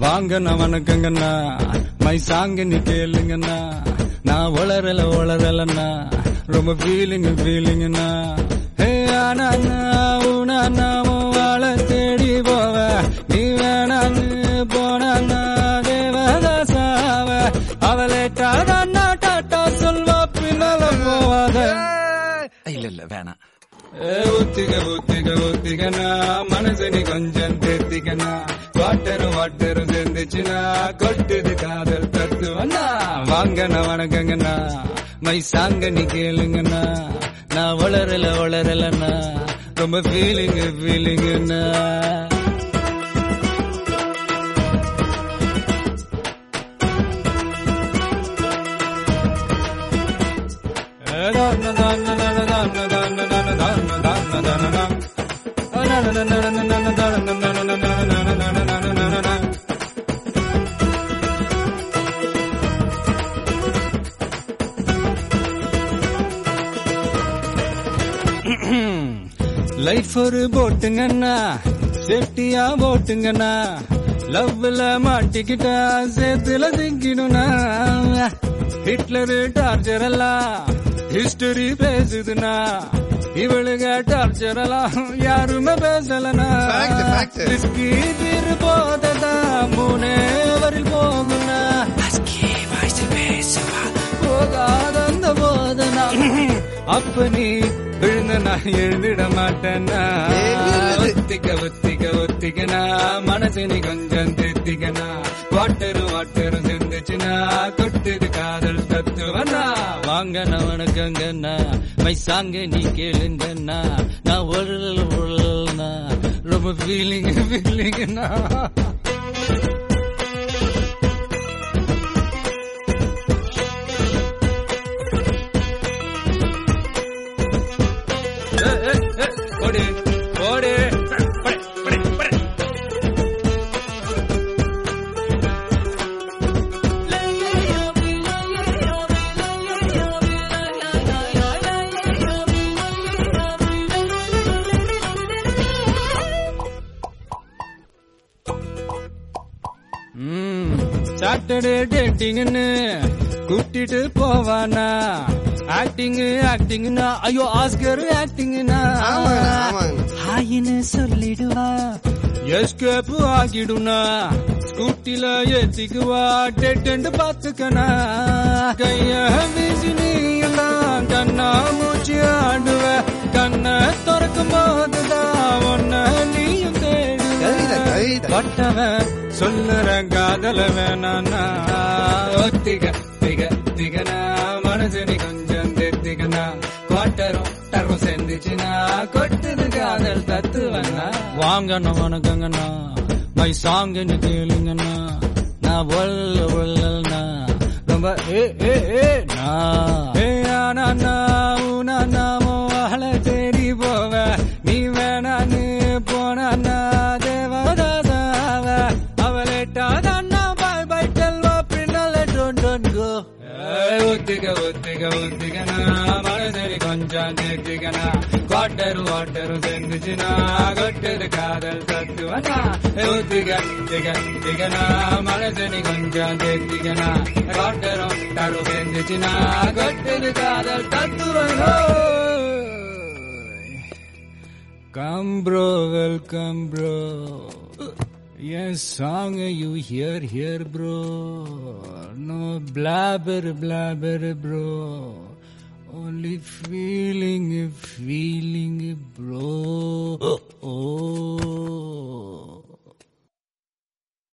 வாங்கண்ணா வணக்கங்கண்ணா மை சாங்க நீ கேளுங்கண்ணா நான் வளரல வளரலண்ணா ரொம்ப ஃபீலிங் ஃபீலிங்கண்ணா ஹே ஆனா உனா வாழ தேடி போவ நீ வேணான்னு போனா தேவதாசாவ அவளே டாடா டாட்டா சொல்வா பின்னால போவாத இல்ல இல்ல வேணாம் ஏ, ஒத்திக ஒத்திக ஒத்திகனா மனசனி கொஞ்சம் தேத்திக்கனா வாட்டரு வாட்டரு சேர்ந்துச்சுனா கொட்டுது காதல் தத்துவனா வாங்கண்ணா வணக்கங்கண்ணா மை சாங்க நீ கேளுங்கண்ணா நான் வளரல வளரலண்ணா ரொம்ப ஃபீலிங் ஃபீலிங்கண்ணா லைஃப் ஒரு போட்டுங்கண்ணா சேஃப்டியா போட்டுங்கண்ணா லவ்ல மாட்டிக்கிட்டா சேத்துல சிக்கிடும்னா ஹிட்லரு டார்ச்சர் எல்லாம் ஹிஸ்டரி பேசுதுன்னா இவளுங்க டார்ச்சர் எல்லாம் யாருமே பேசலனா Fact, fact. ரிஸ்கி தீர் போததா மூணே வரில் போகுனா போகாத அந்த போதனா அப்ப நீ விழுந்த நான் எழுந்திட மாட்டேன்னா எழுந்திரு. ஒத்திக்க ஒத்திக்க ஒத்திக்கனா மனசு நீ கொஞ்சம் திருத்திக்கனா வாட்டரு வாட்டரு சிந்துச்சுனா கொட்டுது காதல் தத்துவனா வாங்கண்ணா வணக்கங்கண்ணா மை சாங்க நீ கேளுங்கண்ணா நான் உழல் உழல்னா ரொம்ப ஃபீலிங் ஃபீலிங்னா ஓடு ஓடு சாட்டர்டே டேட்டிங்னு கூட்டிட்டு போவானா ஆக்டிங் ஆக்டிங்னா ஐயோ ஆஸ்கர் ஆக்டிங்னா ஆமாங்கண்ணா, ஆமாங்கண்ணா. ஹாயின்னு சொல்லிடுவா எஸ்கேப் ஆகிடுனா ஸ்கூட்டில ஏத்திக்குவா டெட்டு பாத்துக்கனா கைய வீசி நீ எல்லாம் கண்ணா மூச்சு ஆடுவ கண்ணை திறக்கும் போதுதான் ஒன்ன நீயும் கவிதை, தேடுவ கவிதை. பட்டவன் சொல்லுற காதல வேணானா ஒத்திக திக திகனா மனசு நீ கொஞ்சம் தெத்திகனா குவாட்டரும் டரும் சேர்ந்துச்சுனா கொட்டுது காதல் தத்துவனா வாங்கண்ணா வணக்கங்கண்ணா மை சாங்க நீ கேளுங்கண்ணா நான் ஒல்ல ஒல்லல்னா ரொம்ப ஏ ஏ ஏ நா ஏ ஆனா உனா நாமோ அழ தேடி போவ நீ வேணான்னு போனா தேவதாசாவ அவளேட்டாதண்ணா பாய் பாய் டெல்வா பின்னால டோன் டோன் கோ ஒத்திக ஒத்திக ஒத்திகனா மனசரி கொஞ்சம் தேர்த்திகனா குவாட்டரு வாட்டரு சேர்ந்துச்சுனா கொட்டது காதல் தத்துவனா ஒத்திக திக திகனா மனசரி கொஞ்சம் தேர்த்திகனா குவாட்டரும் டரு சேர்ந்துச்சுனா கொட்டது காதல் தத்துவனா Come bro, welcome bro. Yes, song you hear here bro. No blabber blabber bro. Only feel